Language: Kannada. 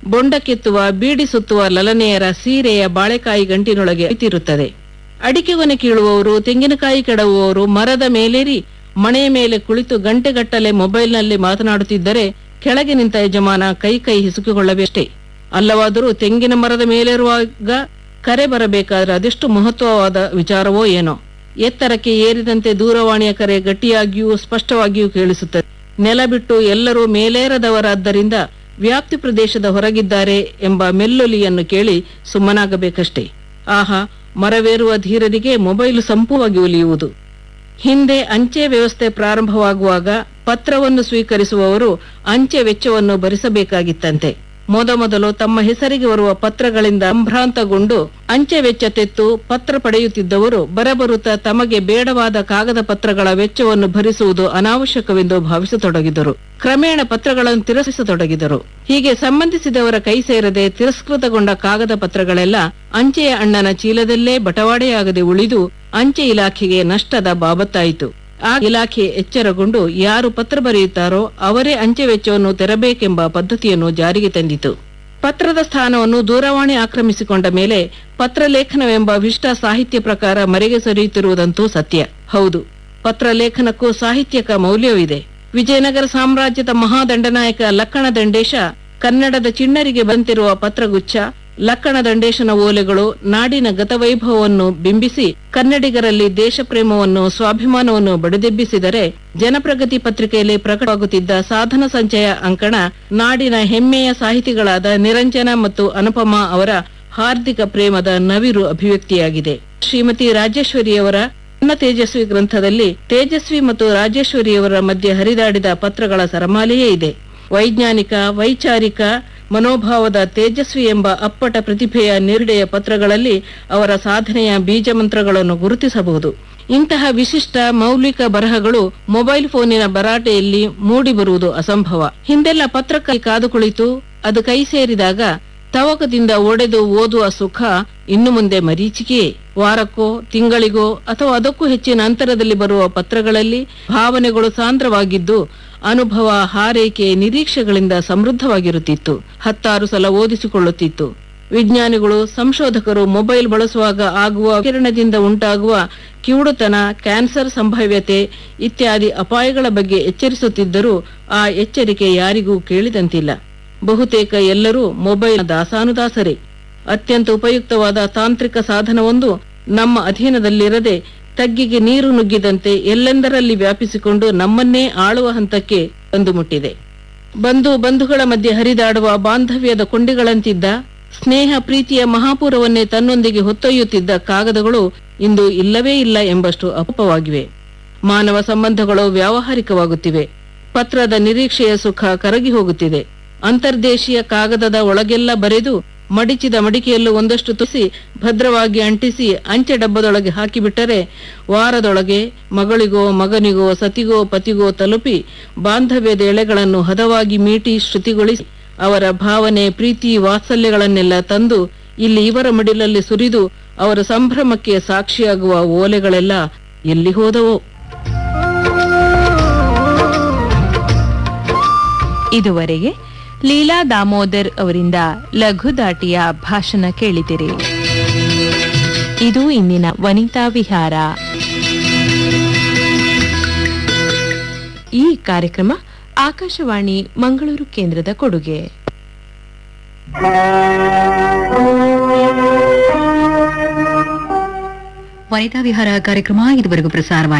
ಬೊಂಡ ಕೆತ್ತುವ ಬೀಡಿ ಸುತ್ತುವ ಲಲನೆಯರ ಸೀರೆಯ ಬಾಳೆಕಾಯಿ ಗಂಟಿನೊಳಗೆ ಅವಿತಿರುತ್ತದೆ ಅಡಿಕೆ ಗೊನೆ ಕೀಳುವವರು ತೆಂಗಿನಕಾಯಿ ಕೆಡವುವವರು ಮರದ ಮೇಲೇರಿ ಮಣೆಯ ಮೇಲೆ ಕುಳಿತು ಗಂಟೆಗಟ್ಟಲೆ ಮೊಬೈಲ್ನಲ್ಲಿ ಮಾತನಾಡುತ್ತಿದ್ದರೆ ಕೆಳಗೆ ನಿಂತ ಯಜಮಾನ ಕೈ ಕೈ ಹಿಸುಕಿಕೊಳ್ಳಬೇಕಷ್ಟೇ ಅಲ್ಲವಾದರೂ ತೆಂಗಿನ ಮರದ ಮೇಲೇರುವಾಗ ಕರೆ ಬರಬೇಕಾದ್ರೆ ಅದೆಷ್ಟು ಮಹತ್ವವಾದ ವಿಚಾರವೋ ಏನೋ ಎತ್ತರಕ್ಕೆ ಏರಿದಂತೆ ದೂರವಾಣಿಯ ಕರೆ ಗಟ್ಟಿಯಾಗಿಯೂ ಸ್ಪಷ್ಟವಾಗಿಯೂ ಕೇಳಿಸುತ್ತದೆ ನೆಲ ಬಿಟ್ಟು ಎಲ್ಲರೂ ಮೇಲೇರದವರಾದ್ದರಿಂದ ವ್ಯಾಪ್ತಿ ಪ್ರದೇಶದ ಹೊರಗಿದ್ದಾರೆ ಎಂಬ ಮೆಲ್ಲೊಲಿಯನ್ನು ಕೇಳಿ ಸುಮ್ಮನಾಗಬೇಕಷ್ಟೇ ಆಹಾ ಮರವೇರುವ ಧೀರರಿಗೆ ಮೊಬೈಲು ಸಂಪೂವಾಗಿ ಒಲಿಯುವುದು ಹಿಂದೆ ಅಂಚೆ ವ್ಯವಸ್ಥೆ ಪ್ರಾರಂಭವಾಗುವಾಗ ಪತ್ರವನ್ನು ಸ್ವೀಕರಿಸುವವರು ಅಂಚೆ ವೆಚ್ಚವನ್ನು ಭರಿಸಬೇಕಾಗಿತ್ತಂತೆ ಮೊದಮೊದಲು ತಮ್ಮ ಹೆಸರಿಗೆ ಬರುವ ಪತ್ರಗಳಿಂದ ಸಂಭ್ರಾಂತಗೊಂಡು ಅಂಚೆ ವೆಚ್ಚ ತೆತ್ತು ಪತ್ರ ಪಡೆಯುತ್ತಿದ್ದವರು ಬರಬರುತ್ತಾ ತಮಗೆ ಬೇಡವಾದ ಕಾಗದ ಪತ್ರಗಳ ವೆಚ್ಚವನ್ನು ಭರಿಸುವುದು ಅನಾವಶ್ಯಕವೆಂದು ಭಾವಿಸತೊಡಗಿದರು ಕ್ರಮೇಣ ಪತ್ರಗಳನ್ನು ತಿರಸ್ಕರಿಸತೊಡಗಿದರು ಹೀಗೆ ಸಂಬಂಧಿಸಿದವರ ಕೈ ಸೇರದೆ ತಿರಸ್ಕೃತಗೊಂಡ ಕಾಗದ ಪತ್ರಗಳೆಲ್ಲ ಅಂಚೆಯ ಅಣ್ಣನ ಚೀಲದಲ್ಲೇ ಬಟವಾಡೆಯಾಗದೆ ಉಳಿದು ಅಂಚೆ ಇಲಾಖೆಗೆ ನಷ್ಟದ ಬಾಬತ್ತಾಯಿತು ಆ ಇಲಾಖೆ ಎಚ್ಚರಗೊಂಡು ಯಾರು ಪತ್ರ ಬರೆಯುತ್ತಾರೋ ಅವರೇ ಅಂಚೆ ವೆಚ್ಚವನ್ನು ತೆರಬೇಕೆಂಬ ಪದ್ಧತಿಯನ್ನು ಜಾರಿಗೆ ತಂದಿತು ಪತ್ರದ ಸ್ಥಾನವನ್ನು ದೂರವಾಣಿ ಆಕ್ರಮಿಸಿಕೊಂಡ ಮೇಲೆ ಪತ್ರಲೇಖನವೆಂಬ ವಿಶಿಷ್ಟ ಸಾಹಿತ್ಯ ಪ್ರಕಾರ ಮರೆಗೆ ಸರಿಯುತ್ತಿರುವುದಂತೂ ಸತ್ಯ ಹೌದು ಪತ್ರಲೇಖನಕ್ಕೂ ಸಾಹಿತ್ಯಕ ಮೌಲ್ಯವಿದೆ ವಿಜಯನಗರ ಸಾಮ್ರಾಜ್ಯದ ಮಹಾದಂಡನಾಯಕ ಲಕ್ಕಣ ದಂಡೇಶ ಕನ್ನಡದ ಚಿಣ್ಣರಿಗೆ ಬಂತಿರುವ ಪತ್ರಗುಚ್ಛ ಲಕ್ಕಣ ದಂಡೇಶನ ಓಲೆಗಳು ನಾಡಿನ ಗತವೈಭವವನ್ನು ಬಿಂಬಿಸಿ ಕನ್ನಡಿಗರಲ್ಲಿ ದೇಶಪ್ರೇಮವನ್ನು ಸ್ವಾಭಿಮಾನವನ್ನು ಬಡಿದೆಬ್ಬಿಸಿದರೆ ಜನಪ್ರಗತಿ ಪತ್ರಿಕೆಯಲ್ಲಿ ಪ್ರಕಟವಾಗುತ್ತಿದ್ದ ಸಾಧನ ಸಂಚಯ ಅಂಕಣ ನಾಡಿನ ಹೆಮ್ಮೆಯ ಸಾಹಿತಿಗಳಾದ ನಿರಂಜನ ಮತ್ತು ಅನುಪಮ ಅವರ ಹಾರ್ದಿಕ ಪ್ರೇಮದ ನವಿರು ಅಭಿವ್ಯಕ್ತಿಯಾಗಿದೆ ಶ್ರೀಮತಿ ರಾಜೇಶ್ವರಿಯವರ ನನ್ನ ತೇಜಸ್ವಿ ಗ್ರಂಥದಲ್ಲಿ ತೇಜಸ್ವಿ ಮತ್ತು ರಾಜೇಶ್ವರಿಯವರ ಮಧ್ಯೆ ಹರಿದಾಡಿದ ಪತ್ರಗಳ ಸರಮಾಲೆಯೇ ಇದೆ ವೈಜ್ಞಾನಿಕ ವೈಚಾರಿಕ ಮನೋಭಾವದ ತೇಜಸ್ವಿ ಎಂಬ ಅಪ್ಪಟ ಪ್ರತಿಭೆಯ ನಿರ್ಡೆಯ ಪತ್ರಗಳಲ್ಲಿ ಅವರ ಸಾಧನೆಯ ಬೀಜಮಂತ್ರಗಳನ್ನು ಗುರುತಿಸಬಹುದು ಇಂತಹ ವಿಶಿಷ್ಟ ಮೌಲಿಕ ಬರಹಗಳು ಮೊಬೈಲ್ ಫೋನಿನ ಭರಾಟೆಯಲ್ಲಿ ಮೂಡಿ ಬರುವುದು ಅಸಂಭವ ಹಿಂದೆಲ್ಲ ಪತ್ರಕ್ಕಾಗಿ ಕಾದು ಕುಳಿತು ಅದು ಕೈ ಸೇರಿದಾಗ ತವಕದಿಂದ ಒಡೆದು ಓದುವ ಸುಖ ಇನ್ನು ಮುಂದೆ ಮರೀಚಿಕೆಯೇ ವಾರಕ್ಕೋ ತಿಂಗಳಿಗೋ ಅಥವಾ ಅದಕ್ಕೂ ಹೆಚ್ಚಿನ ಅಂತರದಲ್ಲಿ ಬರುವ ಪತ್ರಗಳಲ್ಲಿ ಭಾವನೆಗಳು ಸಾಂದ್ರವಾಗಿದ್ದು ಅನುಭವ ಹಾರೈಕೆ ನಿರೀಕ್ಷೆಗಳಿಂದ ಸಮೃದ್ಧವಾಗಿರುತ್ತಿತ್ತು ಹತ್ತಾರು ಸಲ ಓದಿಸಿಕೊಳ್ಳುತ್ತಿತ್ತು ವಿಜ್ಞಾನಿಗಳು ಸಂಶೋಧಕರು ಮೊಬೈಲ್ ಬಳಸುವಾಗ ಆಗುವ ಕಿರಣದಿಂದ ಉಂಟಾಗುವ ಕಿವುಡುತನ ಕ್ಯಾನ್ಸರ್ ಸಂಭಾವ್ಯತೆ ಇತ್ಯಾದಿ ಅಪಾಯಗಳ ಬಗ್ಗೆ ಎಚ್ಚರಿಸುತ್ತಿದ್ದರೂ ಆ ಎಚ್ಚರಿಕೆ ಯಾರಿಗೂ ಕೇಳಿದಂತಿಲ್ಲ ಬಹುತೇಕ ಎಲ್ಲರೂ ಮೊಬೈಲ್ ದಾಸಾನುದಾಸರೇ ಅತ್ಯಂತ ಉಪಯುಕ್ತವಾದ ತಾಂತ್ರಿಕ ಸಾಧನವೊಂದು ನಮ್ಮ ಅಧೀನದಲ್ಲಿರದೆ ತಗ್ಗಿಗೆ ನೀರು ನುಗ್ಗಿದಂತೆ ಎಲ್ಲೆಂದರಲ್ಲಿ ವ್ಯಾಪಿಸಿಕೊಂಡು ನಮ್ಮನ್ನೇ ಆಳುವ ಹಂತಕ್ಕೆ ಬಂದು ಮುಟ್ಟಿದೆ ಬಂಧು ಬಂಧುಗಳ ಮಧ್ಯೆ ಹರಿದಾಡುವ ಬಾಂಧವ್ಯದ ಕೊಂಡಿಗಳಂತಿದ್ದ ಸ್ನೇಹ ಪ್ರೀತಿಯ ಮಹಾಪೂರವನ್ನೇ ತನ್ನೊಂದಿಗೆ ಹೊತ್ತೊಯ್ಯುತ್ತಿದ್ದ ಕಾಗದಗಳು ಇಂದು ಇಲ್ಲವೇ ಇಲ್ಲ ಎಂಬಷ್ಟು ಅಪವಾಗಿವೆ ಮಾನವ ಸಂಬಂಧಗಳು ವ್ಯಾವಹಾರಿಕವಾಗುತ್ತಿವೆ ಪತ್ರದ ನಿರೀಕ್ಷೆಯ ಸುಖ ಕರಗಿ ಹೋಗುತ್ತಿದೆ ಅಂತರ್ದೇಶೀಯ ಕಾಗದದ ಒಳಗೆಲ್ಲ ಬರೆದು ಮಡಿಚಿದ ಮಡಿಕೆಯಲ್ಲೂ ಒಂದಷ್ಟು ತುಸಿ ಭದ್ರವಾಗಿ ಅಂಟಿಸಿ ಅಂಚೆ ಡಬ್ಬದೊಳಗೆ ಹಾಕಿಬಿಟ್ಟರೆ ವಾರದೊಳಗೆ ಮಗಳಿಗೋ ಮಗನಿಗೋ ಸತಿಗೋ ಪತಿಗೋ ತಲುಪಿ ಬಾಂಧವ್ಯದ ಎಳೆಗಳನ್ನು ಹದವಾಗಿ ಮೀಟಿ ಶ್ರುತಿಗೊಳಿಸಿ ಅವರ ಭಾವನೆ ಪ್ರೀತಿ ವಾತ್ಸಲ್ಯಗಳನ್ನೆಲ್ಲ ತಂದು ಇಲ್ಲಿ ಇವರ ಮಡಿಲಲ್ಲಿ ಸುರಿದು ಅವರ ಸಂಭ್ರಮಕ್ಕೆ ಸಾಕ್ಷಿಯಾಗುವ ಓಲೆಗಳೆಲ್ಲ ಎಲ್ಲಿ ಹೋದವೋ ಇದುವರೆಗೆ ಲೀಲಾ ದಾಮೋದರ್ ಅವರಿಂದ ಲಘುದಾಟಿಯ ಭಾಷಣ ಕೇಳಿದಿರಿ ಇದು ಇಂದಿನ ವನಿತಾ ವಿಹಾರ ಈ ಕಾರ್ಯಕ್ರಮ ಆಕಾಶವಾಣಿ ಮಂಗಳೂರು ಕೇಂದ್ರದ ಕೊಡುಗೆ ವನಿತಾ ವಿಹಾರ ಕಾರ್ಯಕ್ರಮ ಇದುವರೆಗೂ ಪ್ರಸಾರವಾಯಿತು